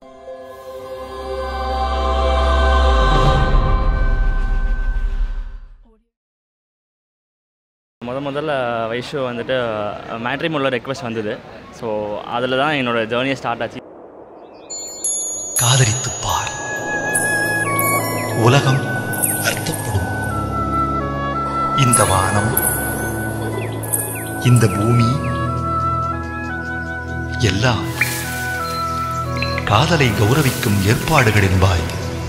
முத முதல்ல வைஷு வந்துட்டு மேட்ரிமோனில் ரெக்வஸ்ட் வந்தது ஸோ அதில் தான் என்னோடய ஜேர்னியை ஸ்டார்ட் ஆச்சு காதலித்துப் பார் உலகம் அர்த்தப்படும் இந்த வானம் இந்த பூமி எல்லாம் காதலை கௌரவிக்கும் ஏற்பாடுகள் என்பாய்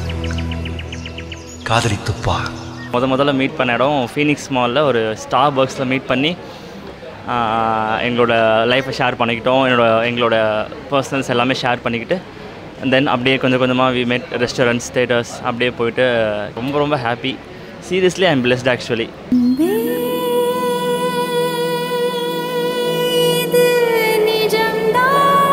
காதலித்துப் பார் முத முதல்ல மீட் பண்ண இடம் ஃபீனிக்ஸ் மாலில் ஒரு ஸ்டார் பர்க்ஸில் மீட் பண்ணி ஆஹ், எங்களோட லைஃப்பை ஷேர் பண்ணிக்கிட்டோம் என்னோட எங்களோட பர்சனல்ஸ் எல்லாமே ஷேர் பண்ணிக்கிட்டு தென் அப்படியே கொஞ்சம் கொஞ்சமாக வி மெட் ரெஸ்டாரண்ட்ஸ் தேட்டர்ஸ் அப்படியே போயிட்டு ரொம்ப ரொம்ப happy seriously I am blessed actually இது நிஜம்தானா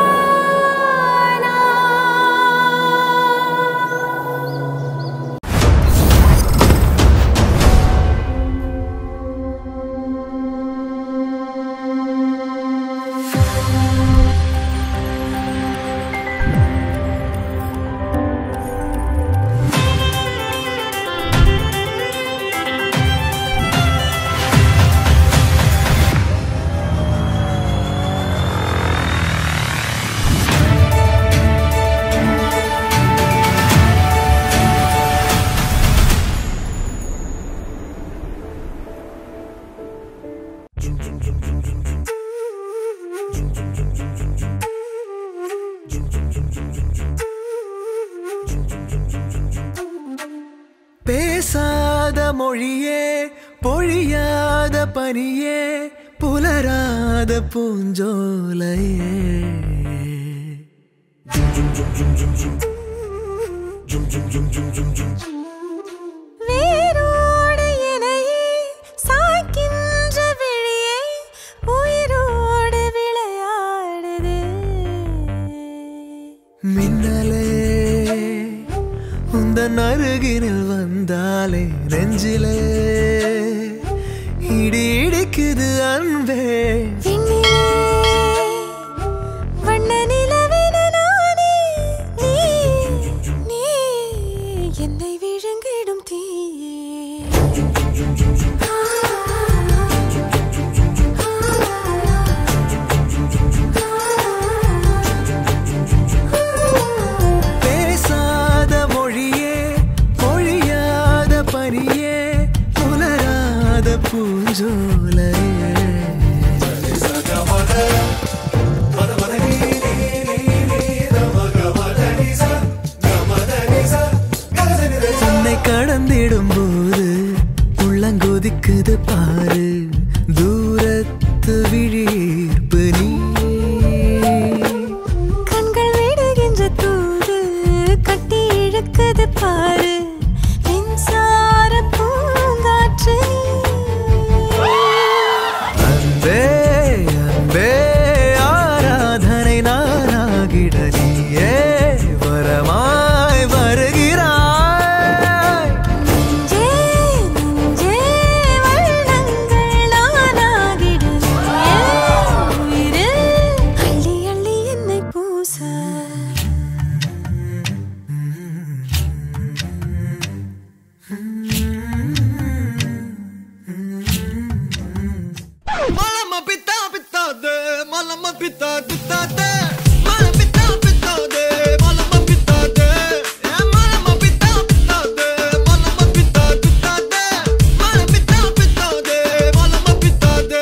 பேசாத மொழியே பொழியாத பனியே புலராத பூஞ்சோலையே வேரோடு இலையே சாய்க்கின்ற விழியே உயிரோடு விளையாடுது மின்னலே உந்தன் அருகினில் வந்தாலே நெஞ்சிலே இடி இடிக்குது அன்பே விண்ணிலே வண்ண நிலவென நானே நீ நீ என்னை விழுங்கிடும் தீயே பேசாத மொழியே பொழியாத பனியே புலராத பூஞ்சோலையே உன்னை கடந்திடும் போது உள்ளங்கொதிக்குது பாரு தூரத்து விழிப்பு நீ கண்கள் விடுகின்ற தூது கட்டி இழுக்குது பாரு மின்சார பூங்காற்று நீ. அன்பே அன்பே ஆராதனை நானாகிட நீயே வரமாய் வருகிறாய் நெஞ்சே, நெஞ்சே, வண்ணங்கள் நானாகிடுவே. உயிரில் அள்ளி அள்ளி என்னை பூச மலம பித்தா பித்தாதே மலம பித்தா பித்தாதே மல பித்தா பித்தாதே மலம பித்தாதே ஏ மலம பித்தா பித்தாதே மலம பித்தா பித்தாதே மல பித்தா பித்தாதே மலம பித்தாதே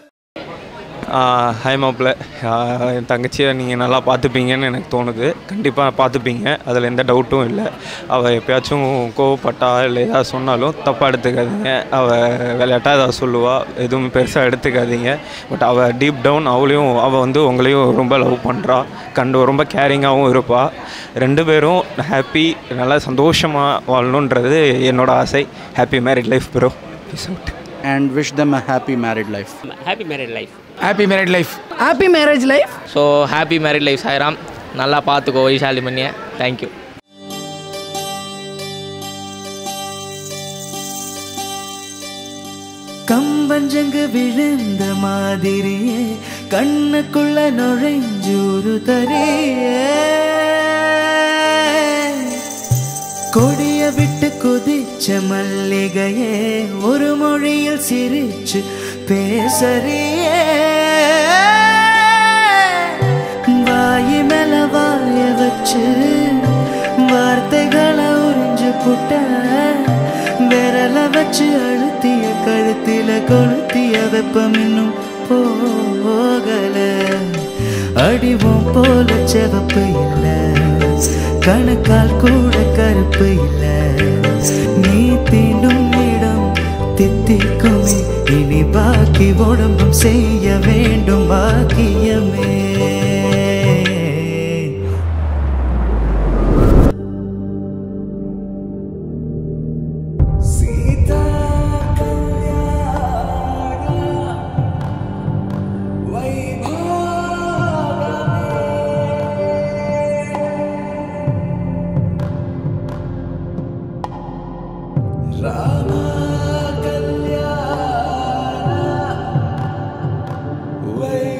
ஹாய் மாப்பிள்ள என் தங்கச்சியை நீங்கள் நல்லா பார்த்துப்பீங்கன்னு எனக்கு தோணுது கண்டிப்பாக பார்த்துப்பீங்க அதில் எந்த டவுட்டும் இல்லை அவள் எப்பயாச்சும் கோவப்பட்டா இல்லை ஏதாவது சொன்னாலும் தப்பாக எடுத்துக்காதீங்க அவள் விளையாட்டாக ஏதாவது சொல்லுவா எதுவும் பெருசாக எடுத்துக்காதீங்க பட் அவள் டீப் டவுன் அவளையும் அவள் வந்து உங்களையும் ரொம்ப லவ் பண்ணுறா கண்டு ரொம்ப கேரிங்காகவும் இருப்பாள் ரெண்டு பேரும் ஹாப்பி நல்லா சந்தோஷமாக வாழணுன்றது என்னோட ஆசை happy married life bro peace out and wish them a happy married life. Happy married life happy married life happy marriage life so happy married life Sairam நல்லா பார்த்துக்கோ வைஷாலி மணியை தேங்க்யூ கம்பஞ்சங்கு விழுந்த மாதிரியே கண்ணுக்குள்ள நுழைஞ்சூரு தரே கொடிய விட்டு குதிச்ச மல்லிகையே ஒரு மொழியில் சிரிச்சு பேசறியே வாயி மேல வாய வச்சு வார்த்தைகளை உறிஞ்சு புட்ட விரல வச்சு அழுத்திய கழுத்தில கொளுத்திய வெப்பம் இன்னும் போகல அடிவோம் போல செவப்பு இல்ல கணக்கால் கூட கருப்பு இல்ல நீ தீண்டும் இடம் தித்திக்குமே இனி பாக்கி உடம்பும் செய்ய வேண்டும் பாக்கியமே Way